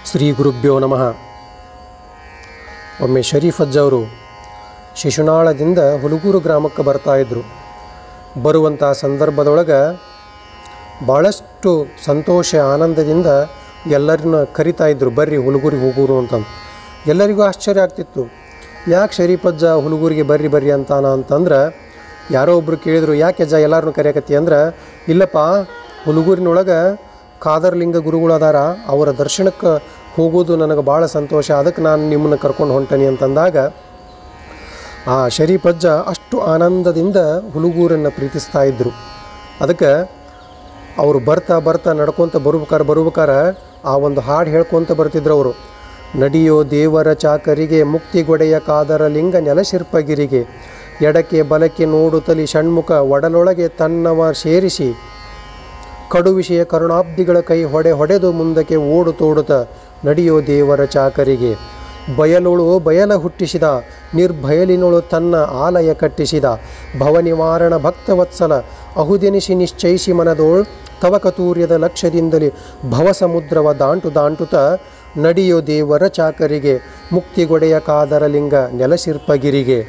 ಶ್ರೀ ಗುರುಭ್ಯೋ ನಮಃ ಒಮ್ಮೆ ಶರೀಫ್ ಅಜ್ಜವರು ಶಿಶುನಾಳದಿಂದ ಹುಲಗೂರು ಗ್ರಾಮಕ್ಕೆ ಬರ್ತಾಯಿದ್ರು ಬರುವಂಥ ಸಂದರ್ಭದೊಳಗೆ ಭಾಳಷ್ಟು ಸಂತೋಷ ಆನಂದದಿಂದ ಎಲ್ಲರನ್ನ ಕರಿತಾ ಇದ್ರು ಬರ್ರಿ ಹುಲಗೂರಿಗೆ ಹೋಗೂರು ಅಂತಂದು ಎಲ್ಲರಿಗೂ ಆಶ್ಚರ್ಯ ಆಗ್ತಿತ್ತು ಯಾಕೆ ಶರೀಫಜ್ಜ ಹುಲಗೂರಿಗೆ ಬರ್ರಿ ಬರ್ರಿ ಅಂತಾನ ಅಂತಂದ್ರೆ ಯಾರೋ ಒಬ್ಬರು ಕೇಳಿದ್ರು ಯಾಕೆ ಅಜ್ಜ ಎಲ್ಲರನ್ನೂ ಕರೆಯಕತ್ತಿ ಅಂದ್ರೆ ಇಲ್ಲಪ್ಪ ಹುಲಗೂರಿನೊಳಗೆ ಖಾದರ್ಲಿಂಗ ಗುರುಗಳು ಅದಾರ ಅವರ ದರ್ಶನಕ್ಕೆ ಹೋಗೋದು ನನಗೆ ಭಾಳ ಸಂತೋಷ ಅದಕ್ಕೆ ನಾನು ನಿಮ್ಮನ್ನು ಕರ್ಕೊಂಡು ಹೊಂಟನಿ ಅಂತಂದಾಗ ಆ ಶರೀಫಜ್ಜ ಅಷ್ಟು ಆನಂದದಿಂದ ಹುಲಗೂರನ್ನು ಪ್ರೀತಿಸ್ತಾ ಇದ್ದರು ಅದಕ್ಕೆ ಅವರು ಬರ್ತಾ ಬರ್ತಾ ನಡ್ಕೊತ ಬರ್ಬೇಕಾರೆ ಬರ್ಬೇಕಾರೆ ಆ ಒಂದು ಹಾಡು ಹೇಳ್ಕೊತ ಬರ್ತಿದ್ರು ಅವರು ನಡಿಯೋ ದೇವರ ಚಾಕರಿಗೆ ಮುಕ್ತಿಗೊಡೆಯ ಕಾದರ ಲಿಂಗ ನೆಲಶಿರ್ಪಗಿರಿಗೆ ಎಡಕ್ಕೆ ಬಲಕ್ಕೆ ನೋಡುತ್ತಲಿ ಷಣ್ಮುಖ ಒಡಲೊಳಗೆ ತನ್ನವ ಸೇರಿಸಿ ಕಡು ವಿಷಯ ಕರುಣಾಬ್ದಿಗಳ ಕೈ ಹೊಡೆ ಹೊಡೆದು ಮುಂದಕ್ಕೆ ಓಡು ತೋಡುತ್ತ ನಡೆಯೋ ದೇವರ ಚಾಕರಿಗೆ ಬಯಲುಳು ಬಯಲ ಹುಟ್ಟಿಸಿದ ನಿರ್ಭಯಲಿನೊಳು ತನ್ನ ಆಲಯ ಕಟ್ಟಿಸಿದ ಭವನಿವಾರಣ ಭಕ್ತವತ್ಸಲ ಅಹುದೆನಿಸಿ ನಿಶ್ಚಯಿಸಿ ಮನದೋಳ್ ತವಕತೂರ್ಯದ ಲಕ್ಷ್ಯದಿಂದಲೇ ಭವಸಮುದ್ರವ ದಾಂಟು ದಾಂಟುತ ನಡೆಯೋ ದೇವರ ಚಾಕರಿಗೆ ಮುಕ್ತಿಗೊಡೆಯ ಕಾದರಲಿಂಗ ನೆಲಶಿರ್ಪಗಿರಿಗೆ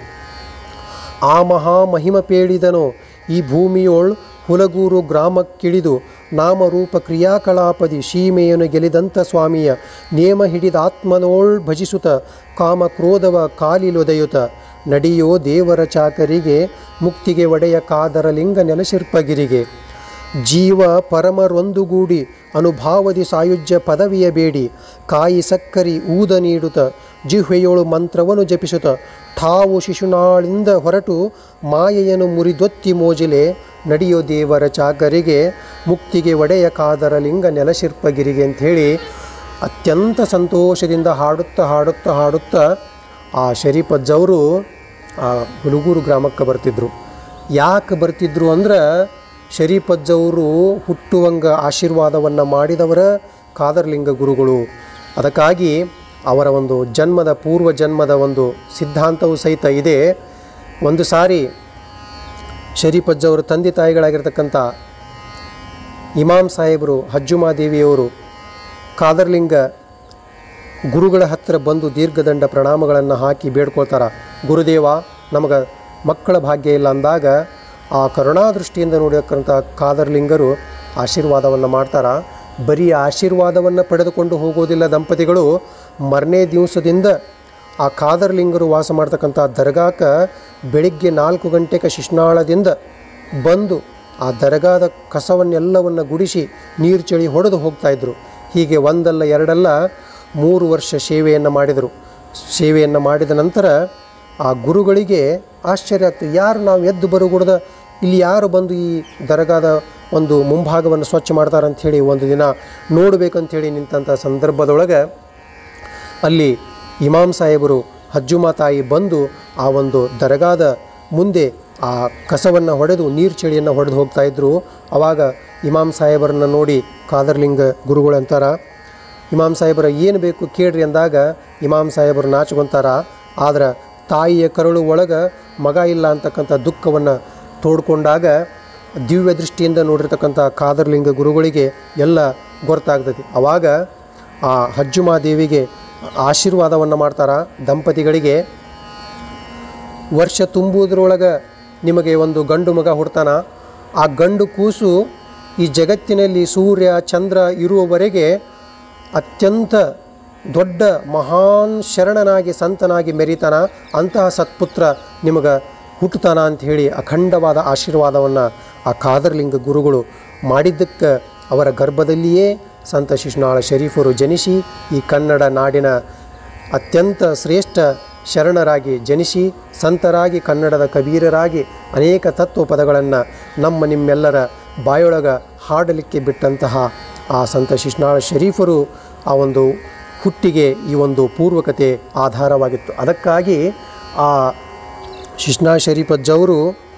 ಆ ಮಹಾ ಮಹಿಮ ಪೇಳಿದನು ಈ ಭೂಮಿಯೋಳ್ ಹುಲಗೂರು ಗ್ರಾಮಕ್ಕಿಳಿದು ನಾಮರೂಪ ಕ್ರಿಯಾಕಲಾಪದಿ ಸೀಮೆಯನ್ನು ಗೆಲಿದಂಥ ಸ್ವಾಮಿಯ ನೇಮ ಹಿಡಿದಾತ್ಮನೋಳ್ ಭಜಿಸುತ್ತ ಕಾಮ ಕ್ರೋಧವ ಕಾಲಿಲೊದೆಯುತ ನಡೆಯೋ ದೇವರ ಚಾಕರಿಗೆ ಮುಕ್ತಿಗೆ ಒಡೆಯ ಕಾದರಲಿಂಗ ನೆಲಶಿರ್ಪಗಿರಿಗೆ ಜೀವ ಪರಮರೊಂದುಗೂಡಿ ಅನುಭಾವದಿ ಸಾಯುಜ್ಯ ಪದವಿಯ ಬೇಡಿ ಕಾಯಿ ಸಕ್ಕರಿ ಊದ ನೀಡುತ್ತ ಜಿಹ್ವೆಯೋಳು ಮಂತ್ರವನ್ನು ಜಪಿಸುತ್ತ ಠಾವು ಶಿಶುನಾಳಿಂದ ಹೊರಟು ಮಾಯೆಯನ್ನು ಮುರಿದೊತ್ತಿ ಮೋಜಿಲೆ ನಡೆಯೋ ದೇವರ ಚಾಕರಿಗೆ ಮುಕ್ತಿಗೆ ಒಡೆಯ ಕಾದರ ಲಿಂಗ ನೆಲಶಿರ್ಪಗಿರಿಗೆ ಅಂಥೇಳಿ ಅತ್ಯಂತ ಸಂತೋಷದಿಂದ ಹಾಡುತ್ತಾ ಹಾಡುತ್ತಾ ಹಾಡುತ್ತಾ ಆ ಶರೀಫಜ್ಜವರು ಆ ಹುಲಗೂರು ಗ್ರಾಮಕ್ಕೆ ಬರ್ತಿದ್ರು ಯಾಕೆ ಬರ್ತಿದ್ರು ಅಂದ್ರೆ ಶರೀಫಜ್ಜವರು ಹುಟ್ಟುವಂಗ ಆಶೀರ್ವಾದವನ್ನು ಮಾಡಿದವರ ಕಾದರ್ಲಿಂಗ ಗುರುಗಳು ಅದಕ್ಕಾಗಿ ಅವರ ಒಂದು ಜನ್ಮದ ಪೂರ್ವ ಜನ್ಮದ ಒಂದು ಸಿದ್ಧಾಂತವೂ ಸಹಿತ ಇದೆ ಒಂದು ಸಾರಿ ಶರೀಫಜ್ಜವರ ತಂದೆ ತಾಯಿಗಳಾಗಿರ್ತಕ್ಕಂಥ ಇಮಾಮ್ ಸಾಹೇಬರು ಹಜ್ಜುಮಾದೇವಿಯವರು ಕಾದರ್ಲಿಂಗ ಗುರುಗಳ ಹತ್ತಿರ ಬಂದು ದೀರ್ಘದಂಡ ಪ್ರಣಾಮಗಳನ್ನು ಹಾಕಿ ಬೇಡ್ಕೊಳ್ತಾರ ಗುರುದೇವ ನಮಗೆ ಮಕ್ಕಳ ಭಾಗ್ಯ ಇಲ್ಲ ಅಂದಾಗ ಆ ಕರುಣಾದೃಷ್ಟಿಯಿಂದ ನೋಡಿರ್ತಕ್ಕಂಥ ಕಾದರ್ಲಿಂಗರು ಆಶೀರ್ವಾದವನ್ನು ಮಾಡ್ತಾರ ಬರೀ ಆಶೀರ್ವಾದವನ್ನು ಪಡೆದುಕೊಂಡು ಹೋಗೋದಿಲ್ಲ ದಂಪತಿಗಳು ಮರನೇ ದಿವಸದಿಂದ ಆ ಕಾದರ್ಲಿಂಗರು ವಾಸ ಮಾಡ್ತಕ್ಕಂಥ ದರ್ಗಾಕ ಬೆಳಿಗ್ಗೆ ನಾಲ್ಕು ಗಂಟೆಗೆ ಶಿಶ್ನಾಳದಿಂದ ಬಂದು ಆ ದರ್ಗಾದ ಕಸವನ್ನೆಲ್ಲವನ್ನು ಗುಡಿಸಿ ನೀರು ಚಳಿ ಹೊಡೆದು ಹೋಗ್ತಾಯಿದ್ರು ಹೀಗೆ ಒಂದಲ್ಲ ಎರಡಲ್ಲ ಮೂರು ವರ್ಷ ಸೇವೆಯನ್ನು ಮಾಡಿದರು ಸೇವೆಯನ್ನು ಮಾಡಿದ ನಂತರ ಆ ಗುರುಗಳಿಗೆ ಆಶ್ಚರ್ಯ ಆಗ್ತದೆ ಯಾರು ನಾವು ಎದ್ದು ಬರುಗುಡ್ದ ಇಲ್ಲಿ ಯಾರು ಬಂದು ಈ ದರ್ಗಾದ ಒಂದು ಮುಂಭಾಗವನ್ನು ಸ್ವಚ್ಛ ಮಾಡ್ತಾರೆ ಅಂಥೇಳಿ ಒಂದು ದಿನ ನೋಡಬೇಕಂಥೇಳಿ ನಿಂತಹ ಸಂದರ್ಭದೊಳಗೆ ಅಲ್ಲಿ ಇಮಾಮ್ ಸಾಹೇಬರು ಹಜ್ಜುಮಾ ತಾಯಿ ಬಂದು ಆ ಒಂದು ದರ್ಗಾದ ಮುಂದೆ ಆ ಕಸವನ್ನು ಹೊಡೆದು ನೀರು ಚಳಿಯನ್ನು ಹೊಡೆದು ಹೋಗ್ತಾ ಇದ್ದರು ಆವಾಗ ಇಮಾಮ್ ಸಾಹೇಬರನ್ನ ನೋಡಿ ಕಾದರ್ಲಿಂಗ ಗುರುಗಳು ಅಂತಾರ ಇಮಾಮ್ ಸಾಹೇಬರ ಏನು ಬೇಕು ಕೇಳ್ರಿ ಅಂದಾಗ ಇಮಾಮ್ ಸಾಹೇಬರು ನಾಚ್ಕೊಂತಾರ ಆದ್ರೆ ತಾಯಿಯ ಕರುಳು ಒಳಗೆ ಮಗ ಇಲ್ಲ ಅಂತಕ್ಕಂಥ ದುಃಖವನ್ನು ತೋಡ್ಕೊಂಡಾಗ ದಿವ್ಯ ದೃಷ್ಟಿಯಿಂದ ನೋಡಿರ್ತಕ್ಕಂಥ ಕಾದರ್ಲಿಂಗ ಗುರುಗಳಿಗೆ ಎಲ್ಲ ಗೊತ್ತಾಗ್ತದೆ ಆವಾಗ ಆ ಹಜ್ಜುಮಾ ದೇವಿಗೆ ಆಶೀರ್ವಾದವನ್ನು ಮಾಡ್ತಾರ ದಂಪತಿಗಳಿಗೆ ವರ್ಷ ತುಂಬುವುದರೊಳಗೆ ನಿಮಗೆ ಒಂದು ಗಂಡು ಮಗ ಹುಡ್ತಾನ ಆ ಗಂಡು ಕೂಸು ಈ ಜಗತ್ತಿನಲ್ಲಿ ಸೂರ್ಯ ಚಂದ್ರ ಇರುವವರೆಗೆ ಅತ್ಯಂತ ದೊಡ್ಡ ಮಹಾನ್ ಶರಣನಾಗಿ ಸಂತನಾಗಿ ಮೆರಿತಾನ ಅಂತಹ ಸತ್ಪುತ್ರ ನಿಮಗೆ ಹುಟ್ಟುತ್ತಾನ ಅಂಥೇಳಿ ಅಖಂಡವಾದ ಆಶೀರ್ವಾದವನ್ನು ಆ ಕಾದರ್ಲಿಂಗ ಗುರುಗಳು ಮಾಡಿದ್ದಕ್ಕೆ ಅವರ ಗರ್ಭದಲ್ಲಿಯೇ ಸಂತ ಶಿಶುನಾಳ ಶರೀಫರು ಜನಿಸಿ ಈ ಕನ್ನಡ ನಾಡಿನ ಅತ್ಯಂತ ಶ್ರೇಷ್ಠ ಶರಣರಾಗಿ ಜನಿಸಿ ಸಂತರಾಗಿ ಕನ್ನಡದ ಕಬೀರರಾಗಿ ಅನೇಕ ತತ್ವ ಪದಗಳನ್ನು ನಮ್ಮ ನಿಮ್ಮೆಲ್ಲರ ಬಾಯೊಳಗ ಹಾಡಲಿಕ್ಕೆ ಬಿಟ್ಟಂತಹ ಆ ಸಂತ ಶಿಶುನಾಳ ಶರೀಫರು ಆ ಒಂದು ಹುಟ್ಟಿಗೆ ಈ ಒಂದು ಪೂರ್ವಕತೆ ಆಧಾರವಾಗಿತ್ತು ಅದಕ್ಕಾಗಿ ಆ ಶಿಶ್ನಾ ಶರೀಫಜ್ಜವರು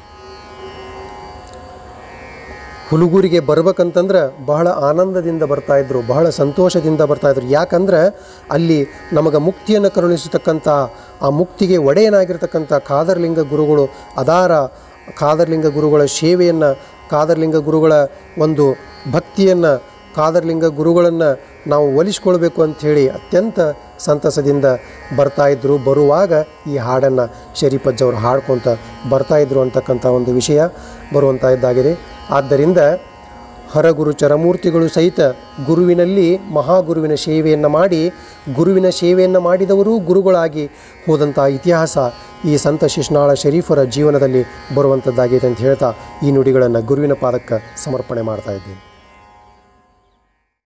ಹುಲಗೂರಿಗೆ ಬರ್ಬೇಕಂತಂದ್ರೆ ಬಹಳ ಆನಂದದಿಂದ ಬರ್ತಾಯಿದ್ರು ಬಹಳ ಸಂತೋಷದಿಂದ ಬರ್ತಾಯಿದ್ರು ಯಾಕಂದ್ರೆ ಅಲ್ಲಿ ನಮಗೆ ಮುಕ್ತಿಯನ್ನು ಕರುಣಿಸತಕ್ಕಂಥ ಆ ಮುಕ್ತಿಗೆ ಒಡೆಯನಾಗಿರ್ತಕ್ಕಂಥ ಕಾದರ್ಲಿಂಗ ಗುರುಗಳು ಅದಾರ ಕಾದರ್ಲಿಂಗ ಗುರುಗಳ ಸೇವೆಯನ್ನು ಕಾದರ್ಲಿಂಗ ಗುರುಗಳ ಒಂದು ಭಕ್ತಿಯನ್ನು ಕಾದರ್ಲಿಂಗ ಗುರುಗಳನ್ನು ನಾವು ಒಲಿಸ್ಕೊಳ್ಬೇಕು ಅಂಥೇಳಿ ಅತ್ಯಂತ ಸಂತಸದಿಂದ ಬರ್ತಾಯಿದ್ರು ಬರುವಾಗ ಈ ಹಾಡನ್ನು ಶರೀಫಜ್ಜವರು ಹಾಡ್ಕೊತ ಬರ್ತಾಯಿದ್ರು ಅಂತಕ್ಕಂಥ ಒಂದು ವಿಷಯ ಬರುವಂಥದ್ದಾಗಿದೆ ಆದ್ದರಿಂದ ಹರಗುರು ಚರಮೂರ್ತಿಗಳು ಸಹಿತ ಗುರುವಿನಲ್ಲಿ ಮಹಾಗುರುವಿನ ಸೇವೆಯನ್ನು ಮಾಡಿ ಗುರುವಿನ ಸೇವೆಯನ್ನು ಮಾಡಿದವರು ಗುರುಗಳಾಗಿ ಹೋದಂಥ ಇತಿಹಾಸ ಈ ಸಂತ ಶಿಶುನಾಳ ಶರೀಫರ ಜೀವನದಲ್ಲಿ ಬರುವಂಥದ್ದಾಗಿದೆ ಅಂತ ಹೇಳ್ತಾ ಈ ನುಡಿಗಳನ್ನು ಗುರುವಿನ ಪಾದಕ್ಕೆ ಸಮರ್ಪಣೆ ಮಾಡ್ತಾ ಇದ್ದೀನಿ